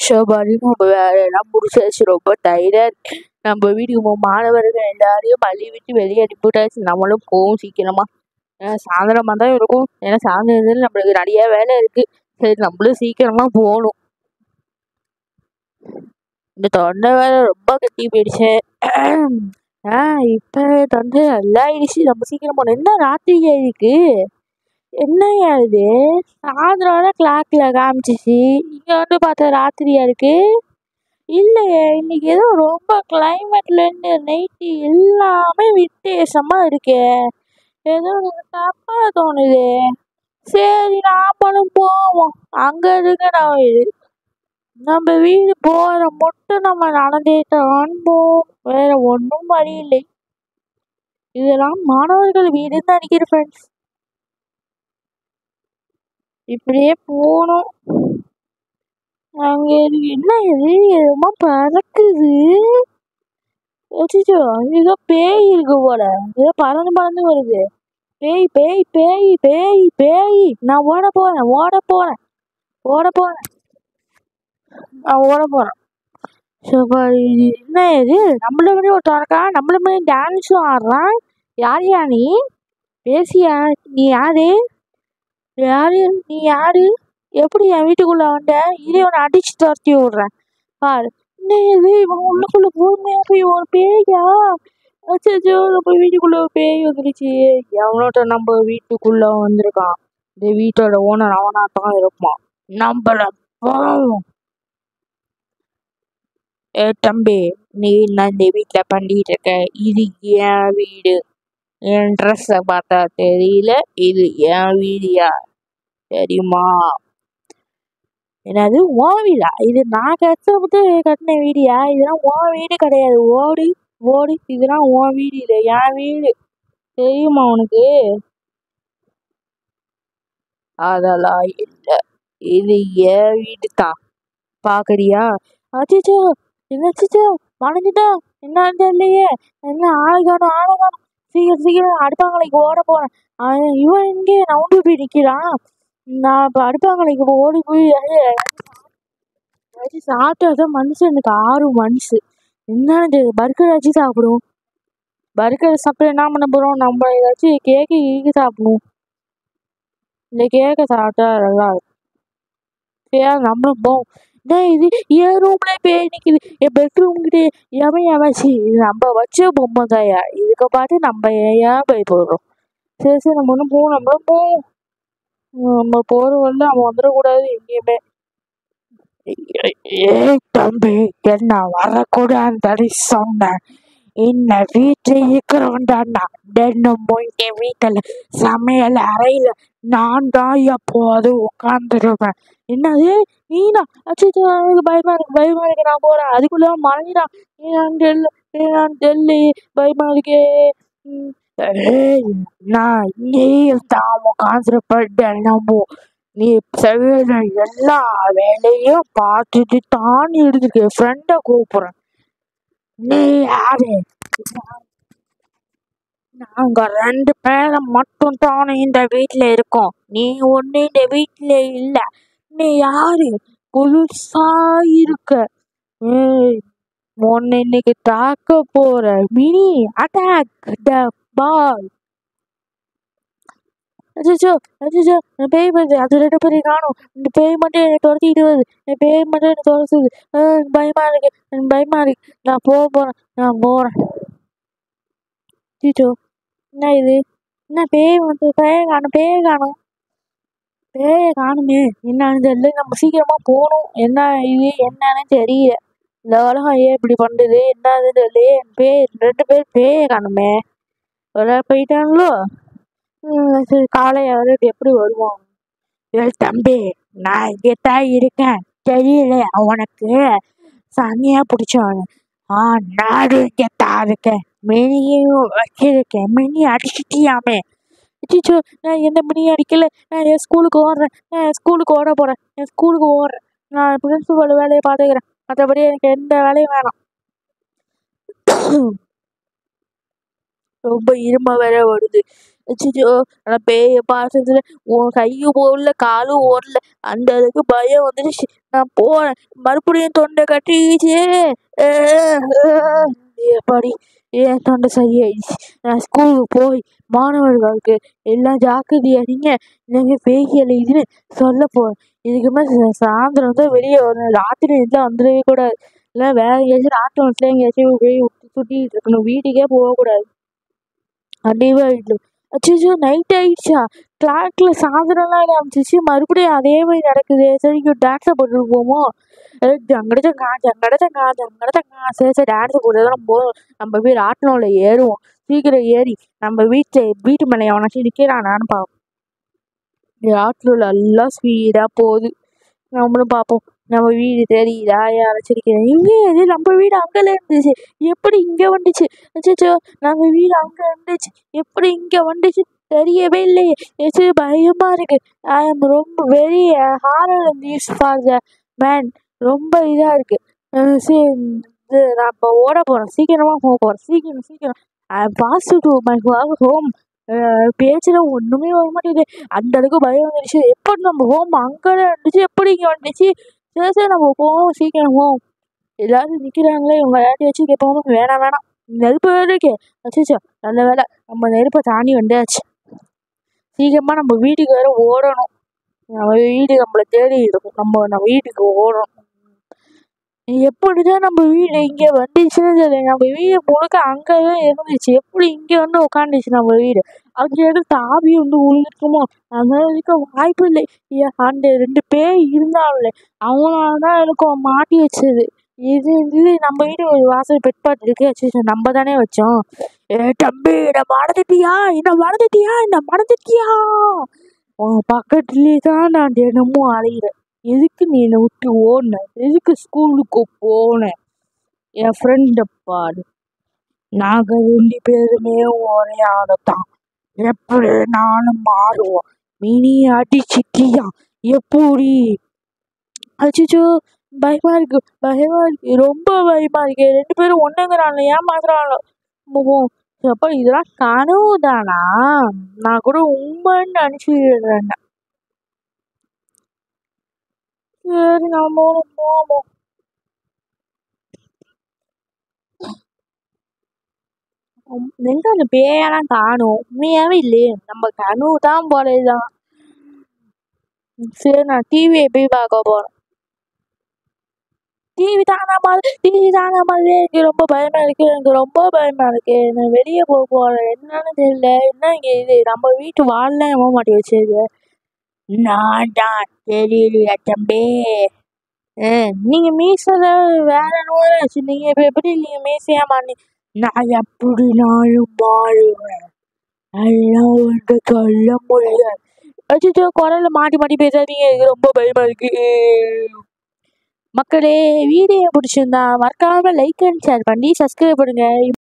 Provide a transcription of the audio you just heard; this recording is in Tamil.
ஷோபாடி நம்ம வேலையெல்லாம் முடிச்சாச்சு ரொம்ப டயர்டாக இருக்கு நம்ம வீட்டுக்கு போ மாணவர்கள் எல்லாரையும் பள்ளி விட்டு வெளியே அனுப்பிவிட்டாச்சு நம்மளும் போவோம் சீக்கிரமா ஏன்னா சாயந்தரமாக தான் இருக்கும் ஏன்னா சாயந்தரத்தில் நம்மளுக்கு நிறைய வேலை இருக்கு சரி நம்மளும் சீக்கிரமா போகணும் இந்த தொண்டை வேற ரொம்ப கட்டி போயிடுச்சு ஆ இப்போ தொண்டை நல்லா ஆயிடுச்சு நம்ம சீக்கிரம் போகணும் என்ன ராத்திரி ஆயிருக்கு என்னய்யா இது சாயந்தரம் வரை கிளாக்ல காமிச்சிச்சு இங்க வந்து பார்த்தா ராத்திரியா இருக்கு இல்லையே இன்னைக்கு ஏதோ ரொம்ப கிளைமேட்லேருந்து நைட்டு எல்லாமே வித்தியாசமா இருக்கே ஏதோ எனக்கு தப்பா தோணுது சரி நாமளும் போவோம் அங்க இருக்க நான் நம்ம வீடு போற மட்டும் நம்ம நடந்தே தான் போவோம் வேற ஒன்றும் வழி இல்லை இதெல்லாம் மாணவர்கள் வீடுன்னு நினைக்கிறேன் ஃப்ரெண்ட்ஸ் இப்படியே போகணும் அங்க இருக்கு என்ன இது என்னமோ பறக்குது அச்சச்சோ ஏதோ பேய் இருக்கு போல ஏதோ பறந்து பறந்து வருது பேய் பேய் பேய் பேய் பேய் நான் ஓட போறேன் ஓட போறேன் ஓட போறேன் நான் ஓட போறேன் சப்பா இது என்ன இது நம்மள மாதிரி ஒருத்தன் இருக்கான் நம்மள மாதிரி டான்ஸும் ஆடுறான் யார் யா நீ பேசியா நீ யாரு யாரு நீ யாரு எப்படி என் வீட்டுக்குள்ள வந்த இதே உன்னை அடிச்சு துரத்தி விடுறேன் பாரு என்ன இது இவன் உள்ளுக்குள்ள பூமியா போய் ஒரு பேயா அச்சோ நம்ம வீட்டுக்குள்ள ஒரு பேய் வந்துருச்சு எவனோட்ட நம்ம வீட்டுக்குள்ள வந்திருக்கான் இந்த வீட்டோட ஓனர் அவனா தான் இருப்பான் நம்மள பாவம் ஏ தம்பி நீ என்ன இந்த வீட்டில் பண்ணிட்டு இருக்க இது என் வீடு என் ட்ரெஸ்ஸை பார்த்தா தெரியல இது என் வீடியா தெரியுமா என்னது உன் வீடா இது நான் கஷ்டப்பட்டு கட்டின வீடியா இதெல்லாம் உன் வீடு கிடையாது ஓடி ஓடி இதெல்லாம் உன் வீடு இல்லை என் வீடு தெரியுமா உனக்கு அதெல்லாம் இல்லை இது என் வீடு தான் பார்க்குறியா அச்சோ என்னாச்சுச்சோ மறைஞ்சிட்டா என்னன்னு தெரியலையே என்ன ஆளை காணும் ஆளை காணும் சீக்கிரம் சீக்கிரம் அடுப்பாங்கலைக்கு ஓட போறேன் அவன் இவன் எங்கே நவுண்டு போய் நிற்கிறான் நான் இப்போ அடுப்பாங்கலைக்கு ஓடி போய் ஏதாச்சும் சாப்பிட்டா தான் மனுஷனுக்கு ஆறும் மனசு என்னன்னு பர்கர் ஏதாச்சும் சாப்பிடுவோம் பர்கர் சாப்பிட்டு என்ன பண்ண போகிறோம் நம்ம ஏதாச்சும் கேக்கு கீக்கு சாப்பிடுவோம் இந்த கேக்கை சாப்பிட்டா நல்லா இருக்கும் சரி நம்மளும் போவோம் என்ன இது என் ரூம்ல பேய் நிற்கிது என் பெட்ரூம் கிட்டே எவன் எவச்சு இது நம்ம வச்ச பொம்மை தாயா இதுக்கு பார்த்து நம்ம ஏன் போய் போடுறோம் சரி சரி நம்ம ஒன்றும் போவோம் நம்மளும் போவோம் நம்ம போகிற வரல அவன் வந்துடக்கூடாது எங்கேயுமே ஏய் தம்பி என்ன வரக்கூடாதுன்னு தடி சொன்னேன் என்ன வீட்டில் இருக்கிறவன்டாண்ணா தினமும் என் வீட்டில் சமையல் அறையில் நான் தான் எப்போதும் உட்காந்துருவேன் என்னது நீனா அச்சோ எனக்கு பயமா இருக்கு பயமா இருக்கு நான் போறேன் அதுக்குள்ள மறைஞ்சிடான் நீனான்னு தெரியல நீனான்னு தெரியல பயமா இருக்கே ம். ஏய் நான் இங்கேயும் தான் உட்காந்துருப்பேன் தினமும் நீ செய்யற எல்லா வேலையும் பார்த்துட்டு தான் எடுத்துக்க ஃப்ரெண்டை கூப்பிடுறேன் நீ யாரு நாங்க ரெண்டு பேரும் மட்டும் தானே இந்த வீட்ல இருக்கோம் நீ ஒண்ணு இந்த வீட்ல இல்ல நீ யாரு புதுசா இருக்க ஏய் உன்னை இன்னைக்கு தாக்க போற மினி அட்டாக் த பால் அச்சோ அச்சோ என் பேய் வருது அது ரெண்டு பேரையும் காணும் இந்த பேய் மட்டும் என்னை துரத்திட்டு வருது என் பேய் மட்டும் என்னை துரத்துது ஆ, எனக்கு பயமா இருக்கு எனக்கு பயமா இருக்கு நான் போக போறேன் நான் போறேன் அச்சோ என்ன இது என்ன பேய் வந்து பேய காணும் பேய காணும் பேய காணுமே என்னன்னு தெரியல நம்ம சீக்கிரமா போகணும் என்ன இது என்னன்னு தெரியல இந்த உலகம் ஏன் இப்படி பண்ணுது என்னது தெரியல பேய் ரெண்டு பேர் பேய காணுமே எல்லாரும் போயிட்டாங்களோ ம், சரி காலை வரைக்கும் எப்படி வருவோம் ஏய் தம்பி நான் இங்கே தான் இருக்கேன் தெரியல உனக்கு சனியா பிடிச்சவன் ஆ நானும் இங்கே தான் இருக்கேன் மினியும் வச்சிருக்கேன் மினி அடிச்சிட்டியாமே அச்சோ நான் எந்த மினியும் அடிக்கல நான் என் ஸ்கூலுக்கு ஓடுறேன் நான் என் ஸ்கூலுக்கு ஓட போகிறேன் என் ஸ்கூலுக்கு ஓடுறேன் நான் பிரின்சிபல் வேலையை பார்த்துக்கிறேன் மற்றபடி எனக்கு எந்த வேலையும் வேணாம் ரொம்ப இரும வேற வருது அச்சச்சோ அந்த பேயை பார்த்ததுல உன் கையும் ஓடல காலும் ஓடல அந்த அளவுக்கு பயம் வந்துடுச்சு நான் போறேன் மறுபடியும் தொண்டை கட்டிக்கிச்சு எப்பாடி ஏன் தொண்டை சரியாயிடுச்சு நான் ஸ்கூலுக்கு போய் மாணவர்களுக்கு எல்லாம் ஜாக்கிரதையா இருங்க இல்லைங்க பேய்கள் இதுன்னு சொல்ல போறேன் இதுக்கு மேலே சாயந்தரம் தான் வெளியே வரணும் ராத்திரி இதெல்லாம் வந்துடவே கூடாது இல்லை வேற எங்கேயாச்சும் ராட்டினத்தில் எங்கேயாச்சும் போய் சுற்றிட்டு இருக்கணும் வீட்டுக்கே போகக்கூடாது கண்டிப்பாக வீட்டில் அச்சோ நைட் ஆயிடுச்சா கிளாஸ்ல சாயந்தரம்லாம் ஆரம்பிச்சிச்சு மறுபடியும் அதே மாதிரி நடக்குது சரி டான்ஸை போட்டுட்டு போமோ ஜங்கடச்சங்கா ஜங்கடச்சங்கா ஜங்கடச்சங்கா சரி சரி டான்ஸை போட்டு தான் போதும் நம்ம போய் ராட்டினம்ல ஏறுவோம் சீக்கிரம் ஏறி நம்ம வீட்டு வீட்டு மேலே எவனாச்சும் நிற்கிறானான்னு பார்ப்போம் ராட்டினம் நல்லா ஸ்பீடாக போகுது நம்மளும் பார்ப்போம் நம்ம வீடு தெரியுதா யாராச்சும் நிற்கிறேன் இங்கே இது நம்ம வீடு அங்கேல இருந்துச்சு எப்படி இங்கே வந்துச்சு அச்சோ நம்ம வீடு அங்கே இருந்துச்சு எப்படி இங்கே வந்துச்சு தெரியவே இல்லையே எது பயமா இருக்கு ஐ எம் ரொம்ப very horror news for the man ரொம்ப இதாக இருக்கு அஹ் சரி இது நான் இப்போ ஓட போகிறேன் சீக்கிரமாக போக போகிறேன் சீக்கிரம் சீக்கிரம் I am fast to my home பேச்சில் ஒன்றுமே வர மாட்டேங்குது அந்த அளவுக்கு பயம் வந்துடுச்சு எப்படி நம்ம ஹோம் அங்கே இருந்துச்சு எப்படி இங்கே வந்துச்சு சரி சரி நம்ம போவோம் சீக்கிரம் போவோம் எல்லாரும் நிற்கிறாங்களே இவங்க யார்ட்டையாச்சும் கேட்போம் வேணாம் வேணாம் நெருப்பு வேறு இருக்கே அச்சோ நல்ல வேலை நம்ம நெருப்பை தாண்டி வந்தாச்சு சீக்கிரமாக நம்ம வீட்டுக்கு வேற ஓடணும் நம்ம வீடு நம்மளை தேடி இருக்கும் நம்ம நம்ம வீட்டுக்கு ஓடணும் எப்படிதான் நம்ம வீடு இங்கே வந்துச்சுன்னு தெரியல நம்ம வீடு முழுக்க அங்கே தான் இருந்துச்சு எப்படி இங்கே வந்து உட்காந்துச்சு நம்ம வீடு அங்கே எதுவும் தாவி வந்து விழுந்துருக்குமோ அந்த இருக்க வாய்ப்பு இல்லை ஏன் அந்த ரெண்டு பேர் இருந்தாங்களே அவங்களால தான் இருக்கும் மாட்டி வச்சது இது இது நம்ம வீடு ஒரு வாசல் பெட்பாட் இருக்கு அச்சச்சோ, நம்ம தானே வச்சோம் ஏ தம்பி என்ன மறந்துட்டியா என்ன மறந்துட்டியா என்ன மறந்துட்டியா உன் பக்கத்துலேயே தான் நான் தினமும் அலையிறேன் எதுக்கு நீ என்னை விட்டு ஓடின எதுக்கு ஸ்கூலுக்கு போனேன் என் ஃப்ரெண்டை பாரு நாங்கள் ரெண்டு பேருமே ஒரே ஆளத்தான் எப்படி நானும் மாறுவோம் மினி அடிச்சிட்டியா எப்படி அச்சோ பயமா இருக்கு பயமா இருக்கு ரொம்ப பயமா இருக்கு ரெண்டு பேரும் ஒண்ணுங்கிறாங்க ஏமாத்துறாங்க ஓ அப்ப இதெல்லாம் கனவு தானா நான் கூட உண்மைன்னு நினைச்சுக்கிறேன் சரி நம்மளும் போவோம் உம், எங்க அந்த பேயெல்லாம் காணும் உண்மையாவே இல்லையே நம்ம கனவு தான் போலதான் சரி நான் டிவியை போய் பார்க்க போறேன் டிவி தானா மாதிரி டிவி தானா மாதிரி எனக்கு ரொம்ப பயமா இருக்கு எனக்கு ரொம்ப பயமா இருக்கு நான் வெளியே போக போறேன் என்னன்னு தெரியல என்ன இங்க இது நம்ம வீட்டு வால்லாம் எவ மாட்டி வச்சது நான் தான் தெரியலையா தம்பி ஆ, நீங்க மீசல வேற நூறு வச்சிருந்தீங்க இப்ப எப்படி நீங்க மீசையா மாறி நான் எப்படினாலும் மாறுவேன் அதெல்லாம் வந்து சொல்ல முடியாது அச்சோ குரல்ல மாட்டி மாட்டி பேசாதீங்க எனக்கு ரொம்ப பயமா இருக்கு மக்களே வீடியோ பிடிச்சிருந்தா மறக்காம லைக் அண்ட் ஷேர் பண்ணி சப்ஸ்கிரைப் பண்ணுங்க